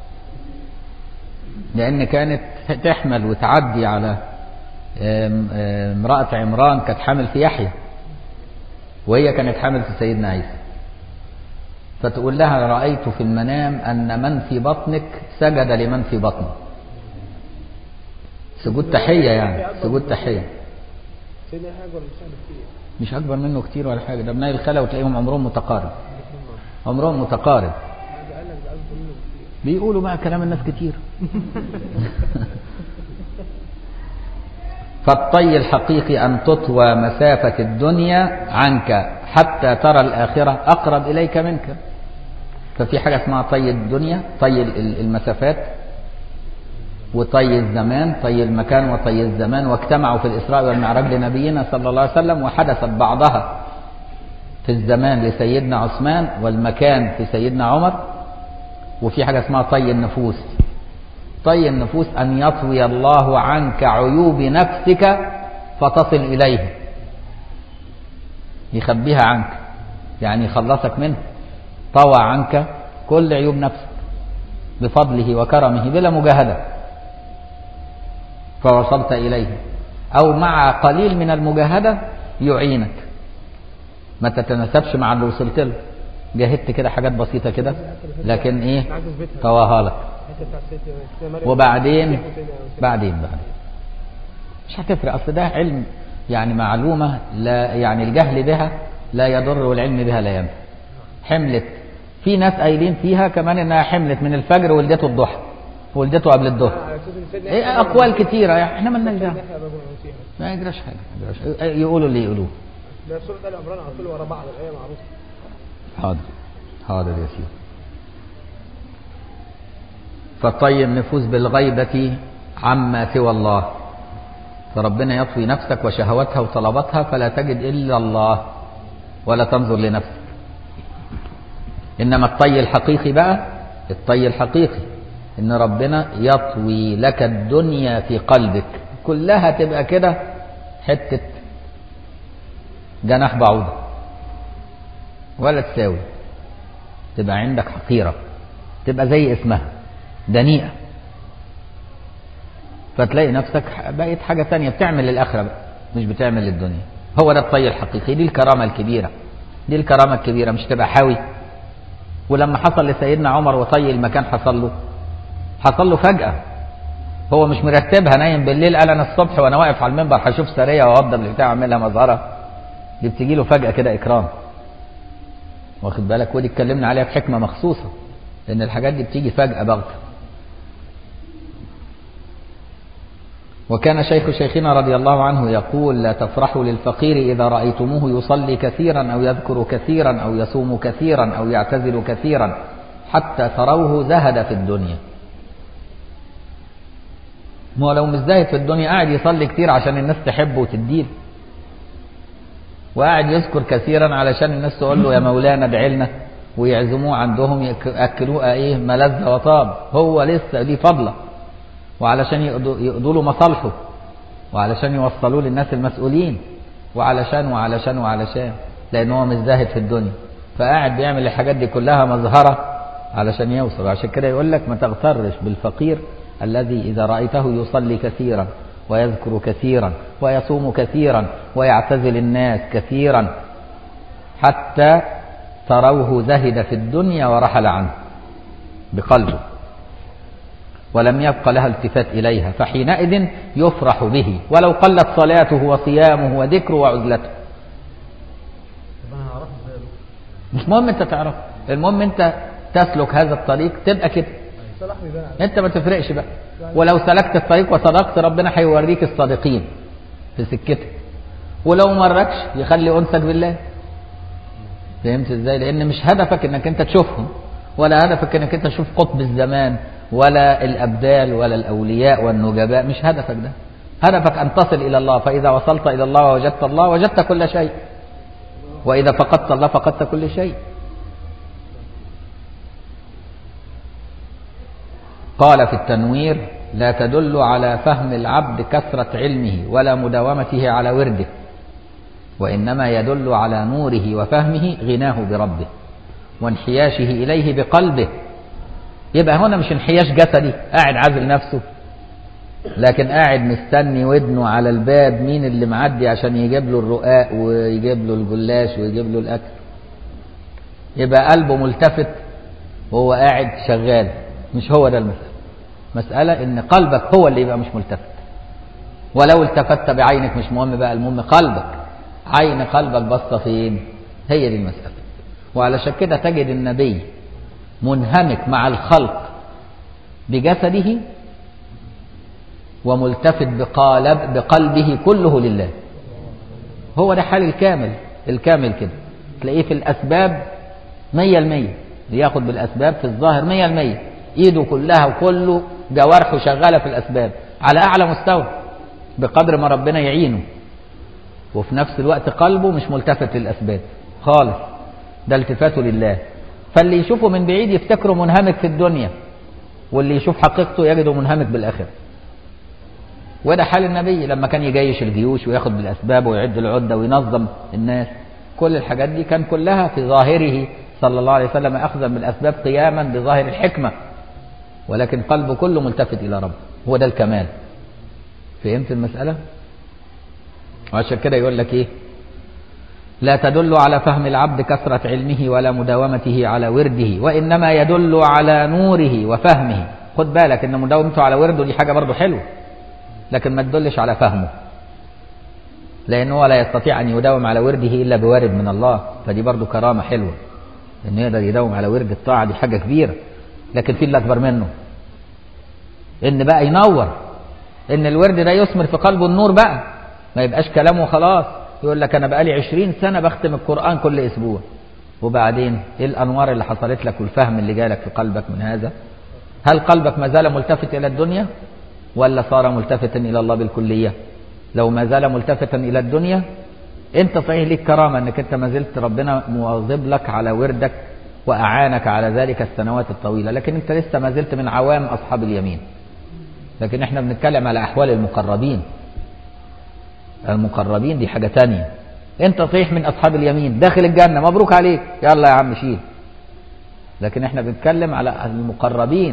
لان كانت تحمل وتعدي على آم، آم، امراه عمران كانت حامل في يحيى وهي كانت حامل في سيدنا عيسى فتقول لها رأيت في المنام أن من في بطنك سجد لمن في بطنه سجود تحية يعني سجود تحية سيدنا حاجة ولا مش كتير مش أكبر منه كتير ولا حاجة ده ابناء الخالة وتلاقيهم عمرهم متقارب عمرهم متقارب ده قال لك ده أكبر منه بكتير بيقولوا بقى كلام الناس كتير فالطي الحقيقي أن تطوى مسافة الدنيا عنك حتى ترى الآخرة أقرب إليك منك ففي حاجة اسمها طي الدنيا طي ال- ال- المسافات وطي الزمان طي المكان وطي الزمان واجتمعوا في الإسراء والمعراج لنبينا صلى الله عليه وسلم وحدثت بعضها في الزمان لسيدنا عثمان والمكان في سيدنا عمر وفي حاجة اسمها طي النفوس طي النفوس أن يطوي الله عنك عيوب نفسك فتصل إليه يخبيها عنك يعني يخلصك منه طوى عنك كل عيوب نفسك بفضله وكرمه بلا مجاهدة فوصلت إليه أو مع قليل من المجاهدة يعينك ما تتناسبش مع اللي وصلت له جاهدت كده حاجات بسيطة كده لكن ايه طواها لك الحته بتاعت سيدنا سيدنا مريم وبعدين سيدنا- سيدنا- بعدين بعدين مش هتفرق اصل ده علم يعني معلومة لا يعني الجهل بها لا يضر والعلم بها لا ينفع حملت في ناس قايلين فيها كمان انها حملت من الفجر ولدته الضحى ولدته قبل الظهر على اساس ان سيدنا ايه يحيى اقوال رجل- كتيرة يعني احنا مالناش سيدنا دعوة يحيى رجل مسيحي ما يجراش حاجة ما يجراش حاجة. يقولوا اللي يقولوه ده سورة آل عمران على طول ورا بعض الآية معروفة حاضر حاضر يا سيدي فطي النفوس بالغيبة عما سوى الله فربنا يطوي نفسك وشهوتها وطلباتها فلا تجد إلا الله ولا تنظر لنفسك إنما الطي الحقيقي بقى الطي الحقيقي إن ربنا يطوي لك الدنيا في قلبك كلها تبقى كده حتة جناح بعوضة ولا تساوي تبقى عندك حقيرة تبقى زي اسمها دنيئة فتلاقي نفسك بقيت حاجة تانية بتعمل للآخرة بقى مش بتعمل للدنيا هو ده الطي الحقيقي دي الكرامة الكبيرة دي الكرامة الكبيرة مش تبقى حاوي ولما حصل لسيدنا عمر وطي المكان حصل له حصل له فجأة هو مش مرتبها نايم بالليل قال انا الصبح وانا واقف على المنبر هشوف سريه واوضب البتاع اعملها مظهره دي بتجي له فجأة كده إكرام واخد بالك ودي اتكلمنا عليها بحكمة مخصوصة لأن الحاجات دي بتيجي فجأة بغتة وكان شيخ شيخنا رضي الله عنه يقول لا تفرحوا للفقير إذا رأيتموه يصلي كثيرا أو يذكر كثيرا أو يصوم كثيرا أو يعتزل كثيرا حتى تروه زهد في الدنيا ما هو لو مش زاهد في الدنيا قاعد يصلي كتير عشان الناس تحبه وتديله وقاعد يذكر كثيرا علشان الناس تقول له يا مولانا ادعي لنا ويعزموه عندهم ياكلوه ايه ملذ وطاب هو لسه دي فضله وعلشان يقضوا يقضوا له مصالحه وعلشان يوصلوه للناس المسؤولين وعلشان وعلشان وعلشان لان هو مش زاهد في الدنيا فقاعد بيعمل الحاجات دي كلها مظهره علشان يوصل عشان كده يقول لك ما تغترش بالفقير الذي اذا رايته يصلي كثيرا ويذكر كثيرا ويصوم كثيرا ويعتزل الناس كثيرا حتى تروه زهد في الدنيا ورحل عنه بقلبه ولم يبق لها التفات إليها فحينئذ يفرح به ولو قلت صلاته وصيامه وذكره وعزلته طب انا هعرفه ازاي يا دكتور؟ مش مهم انت تعرف المهم انت تسلك هذا الطريق تبقى كده صلاح بيبان عليه انت ما تفرقش بقى ولو سلكت الطريق وصدقت ربنا هيوريك الصادقين في سكتك ولو مركش يخلي انسك بالله فهمت ازاي لان مش هدفك انك انت تشوفهم ولا هدفك انك انت تشوف قطب الزمان ولا الابدال ولا الاولياء والنجباء مش هدفك ده هدفك ان تصل الى الله فاذا وصلت الى الله ووجدت الله وجدت كل شيء واذا فقدت الله فقدت كل شيء قال في التنوير لا تدل على فهم العبد كثرة علمه ولا مداومته على ورده وإنما يدل على نوره وفهمه غناه بربه وانحياشه إليه بقلبه يبقى هنا مش انحياش جسدي قاعد عازل نفسه لكن قاعد مستني ودنه على الباب مين اللي معدي عشان يجيب له الرقاق ويجيب له الجلاش ويجيب له الأكل يبقى قلبه ملتفت وهو قاعد شغال مش هو ده المسألة مسألة إن قلبك هو اللي يبقى مش ملتفت ولو التفت بعينك مش مهم بقى المهم قلبك عين قلبك بصة فين هي دي المسألة وعلشان كده تجد النبي منهمك مع الخلق بجسده وملتفت بقالب بقلبه كله لله هو ده حال الكامل الكامل كده تلاقيه في الأسباب مية المية ياخد بالأسباب في الظاهر مية المية إيده كلها وكله جوارحه شغالة في الأسباب على أعلى مستوى بقدر ما ربنا يعينه وفي نفس الوقت قلبه مش ملتفت للأسباب خالص ده التفاته لله فاللي يشوفه من بعيد يفتكره منهمك في الدنيا واللي يشوف حقيقته يجده منهمك بالآخرة وده حال النبي لما كان يجيش الجيوش وياخد بالأسباب ويعد العدة وينظم الناس كل الحاجات دي كان كلها في ظاهره صلى الله عليه وسلم أخذا بالأسباب قياما بظاهر الحكمة ولكن قلبه كله ملتفت إلى ربه هو ده الكمال فهمت المسألة؟ وعشان كده يقول لك إيه لا تدل على فهم العبد كثرة علمه ولا مداومته على ورده وإنما يدل على نوره وفهمه خد بالك إن مداومته على ورده دي حاجة برضه حلوة لكن ما تدلش على فهمه لأنه لا يستطيع أن يداوم على ورده إلا بوارد من الله فدي برضه كرامة حلوة إنه يقدر يداوم على ورد الطاعة دي حاجة كبيرة لكن في اللي أكبر منه إن بقى ينور إن الورد ده يثمر في قلبه النور بقى ما يبقاش كلامه خلاص يقول لك أنا بقالي عشرين سنة بختم القرآن كل أسبوع وبعدين إيه الأنوار اللي حصلت لك والفهم اللي جالك في قلبك من هذا هل قلبك ما زال ملتفت إلى الدنيا ولا صار ملتفتا إلى الله بالكلية لو ما زال ملتفتا إلى الدنيا أنت صحيح ليك كرامة أنك أنت ما زلت ربنا مواظب لك على وردك وأعانك على ذلك السنوات الطويلة لكن أنت لسه ما زلت من عوام أصحاب اليمين لكن احنا بنتكلم على أحوال المقربين المقربين دي حاجة تانية انت صحيح من أصحاب اليمين داخل الجنة مبروك عليك يلا يا عم شيل لكن احنا بنتكلم على المقربين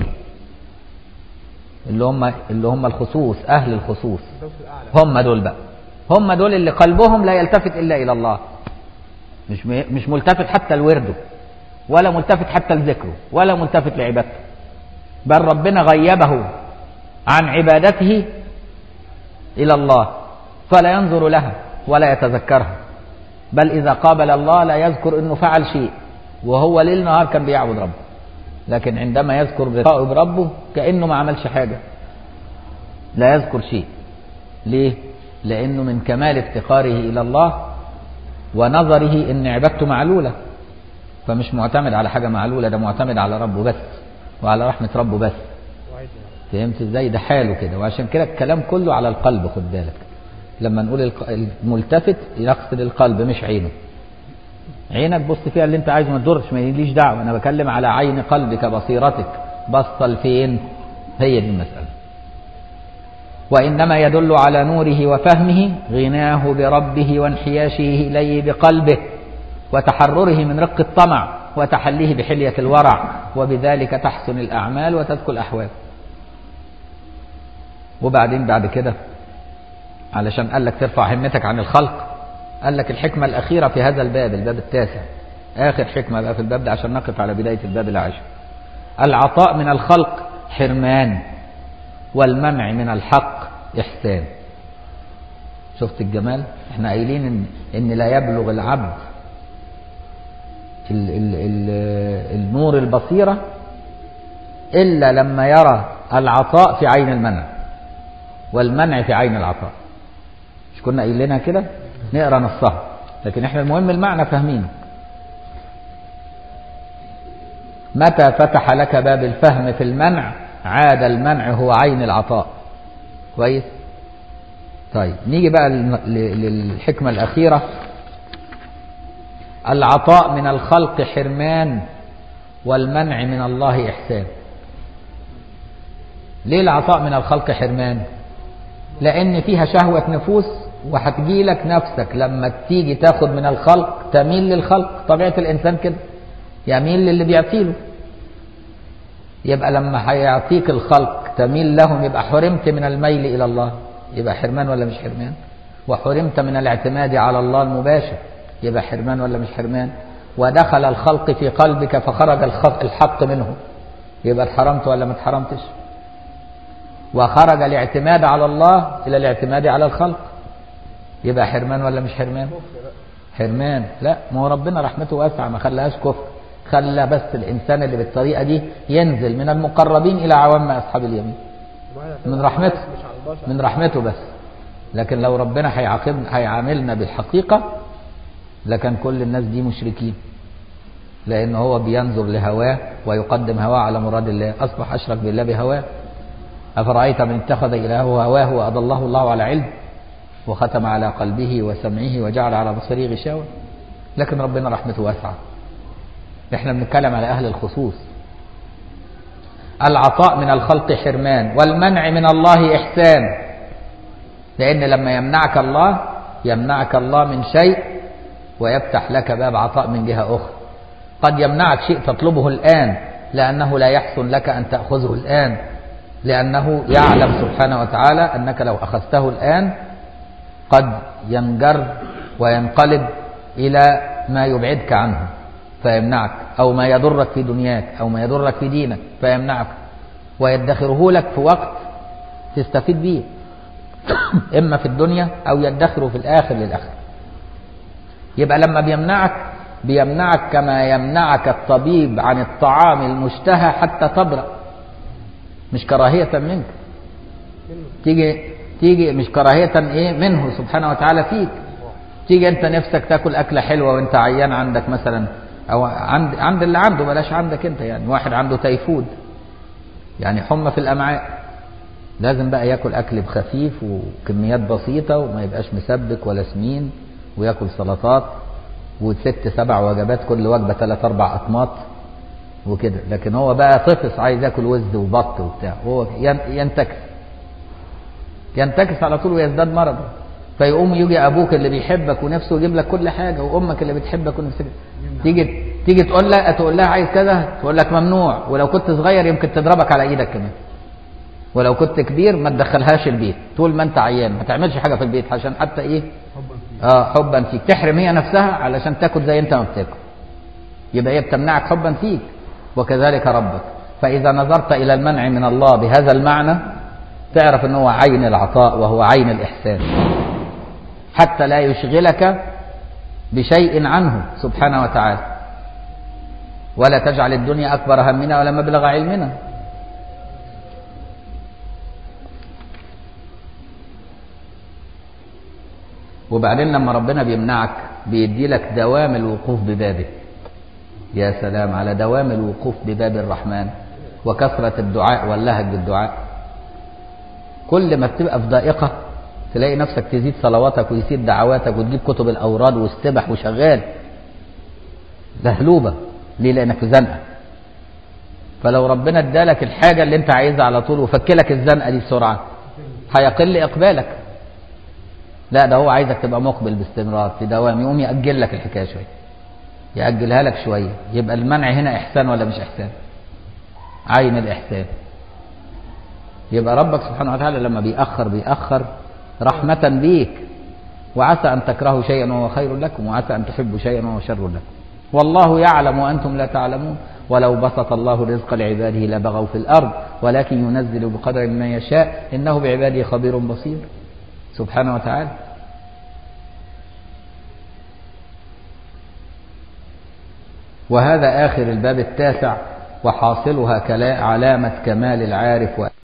اللي هم اللي هم الخصوص أهل الخصوص الدوس الأعلى هم دول بقى هم دول اللي قلبهم لا يلتفت إلا إلى الله مش م- مش ملتفت حتى لورده ولا ملتفت حتى لذكره ولا ملتفت لعبادته بل ربنا غيبه عن عبادته إلى الله فلا ينظر لها ولا يتذكرها بل إذا قابل الله لا يذكر أنه فعل شيء وهو ليل نهار كان بيعبد ربه لكن عندما يذكر لقائه بربه كأنه ما عملش حاجة لا يذكر شيء ليه؟ لأنه من كمال افتقاره إلى الله ونظره إن عبادته معلولة فمش معتمد على حاجة معلولة ده معتمد على ربه بس وعلى رحمة ربه بس وعيد فهمت ازاي ده حاله كده وعشان كده الكلام كله على القلب خد بالك لما نقول الق- الملتفت يقصد القلب مش عينه عينك بص فيها اللي انت عايزه ما تضرش ما ليش دعوه انا بكلم على عين قلبك بصيرتك بصه لفين هي دي المساله وانما يدل على نوره وفهمه غناه بربه وانحياشه اليه بقلبه وتحرره من رق الطمع وتحليه بحليه الورع وبذلك تحسن الاعمال وتزكو الاحوال وبعدين بعد كده علشان قال لك ترفع همتك عن الخلق قال لك الحكمة الأخيرة في هذا الباب الباب التاسع آخر حكمة بقى في الباب ده عشان نقف على بداية الباب العاشر العطاء من الخلق حرمان والمنع من الحق إحسان شفت الجمال احنا قايلين ان, إن لا يبلغ العبد ال ال ال النور البصيرة إلا لما يرى العطاء في عين المنع والمنع في عين العطاء مش كنا قايلينها كده نقرا نصها لكن احنا المهم المعنى فاهمينه متى فتح لك باب الفهم في المنع عاد المنع هو عين العطاء كويس طيب نيجي بقى للم- ل- للحكمة الأخيرة العطاء من الخلق حرمان والمنع من الله إحسان ليه العطاء من الخلق حرمان لأن فيها شهوة نفوس وهتجيلك نفسك لما تيجي تاخد من الخلق تميل للخلق طبيعة الإنسان كده يميل للي بيعطيله يبقى لما هيعطيك الخلق تميل لهم يبقى حرمت من الميل إلى الله يبقى حرمان ولا مش حرمان وحرمت من الاعتماد على الله المباشر يبقى حرمان ولا مش حرمان ودخل الخلق في قلبك فخرج الخ- الحق منه يبقى اتحرمت ولا ما اتحرمتش وخرج الاعتماد على الله إلى الاعتماد على الخلق يبقى حرمان ولا مش حرمان حرمان لا ما هو ربنا رحمته واسعة ما خلاهاش كفر خلى بس الإنسان اللي بالطريقة دي ينزل من المقربين إلى عوام أصحاب اليمين من رحمته مش على البشر من رحمته بس لكن لو ربنا هيعاقبنا هيعاملنا بالحقيقة لكن كل الناس دي مشركين لأن هو بينظر لهواه ويقدم هواه على مراد الله أصبح أشرك بالله بهواه أفرأيت من اتخذ إلهه هواه وأضله الله على علم وختم على قلبه وسمعه وجعل على بصره غشاوة لكن ربنا رحمته واسعة احنا بنتكلم على أهل الخصوص العطاء من الخلق حرمان والمنع من الله إحسان لأن لما يمنعك الله يمنعك الله من شيء ويفتح لك باب عطاء من جهة أخرى قد يمنعك شيء تطلبه الآن لأنه لا يحسن لك أن تأخذه الآن لأنه يعلم سبحانه وتعالى أنك لو أخذته الآن قد ينجر وينقلب إلى ما يبعدك عنه فيمنعك أو ما يضرك في دنياك أو ما يضرك في دينك فيمنعك ويدخره لك في وقت تستفيد به إما في الدنيا أو يدخره في الآخر للآخر يبقى لما بيمنعك بيمنعك كما يمنعك الطبيب عن الطعام المشتهى حتى تبرأ مش كراهية منك تيجي تيجي مش كراهية ايه منه سبحانه وتعالى فيك تيجي انت نفسك تاكل اكله حلوه وانت عيان عندك مثلا او عند عند اللي عنده بلاش عندك انت يعني واحد عنده تيفود يعني حمى في الامعاء لازم بقى ياكل اكل بخفيف وكميات بسيطه وما يبقاش مسبك ولا سمين وياكل سلطات وست سبع وجبات كل وجبه ثلاث اربع اطماط وكده لكن هو بقى طفس عايز ياكل وز وبط وبتاع هو ين- ينتكس ينتكس على طول ويزداد مرضا فيقوم يجي ابوك اللي بيحبك ونفسه يجيب لك كل حاجه وامك اللي بتحبك ونفسك تيجي تيجي تقول لها تقول لها عايز كذا تقول لك ممنوع ولو كنت صغير يمكن تضربك على ايدك كمان ولو كنت كبير ما تدخلهاش البيت طول ما انت عيان ما تعملش حاجه في البيت عشان حتى ايه اه حبا فيك تحرم هي نفسها علشان تاكل زي انت ما بتاكل يبقى هي بتمنعك حبا فيك وكذلك ربك فاذا نظرت الى المنع من الله بهذا المعنى تعرف ان هو عين العطاء وهو عين الاحسان حتى لا يشغلك بشيء عنه سبحانه وتعالى ولا تجعل الدنيا أكبر همنا ولا مبلغ علمنا وبعدين لما ربنا بيمنعك بيدي لك دوام الوقوف ببابه يا سلام على دوام الوقوف بباب الرحمن وكثرة الدعاء واللهج بالدعاء كل ما بتبقى في ضائقة تلاقي نفسك تزيد صلواتك ويزيد دعواتك وتجيب كتب الأوراد واستبح وشغال لهلوبة ليه لأنك في زنقة فلو ربنا ادالك الحاجة اللي انت عايزها على طول وفكلك الزنقة دي بسرعة هيقل إقبالك لا ده هو عايزك تبقى مقبل باستمرار في دوام يقوم يأجل لك الحكاية شوية يأجلها لك شوية يبقى المنع هنا إحسان ولا مش إحسان عين الإحسان يبقى ربك سبحانه وتعالى لما بيأخر بيأخر رحمة بيك وعسى أن تكرهوا شيئا وهو خير لكم وعسى أن تحبوا شيئا وهو شر لكم والله يعلم وأنتم لا تعلمون ولو بسط الله الرزق لعباده لبغوا في الأرض ولكن ينزل بقدر ما يشاء إنه بعباده خبير بصير سبحانه وتعالى وهذا آخر الباب التاسع وحاصلها كلا علامة كمال العارف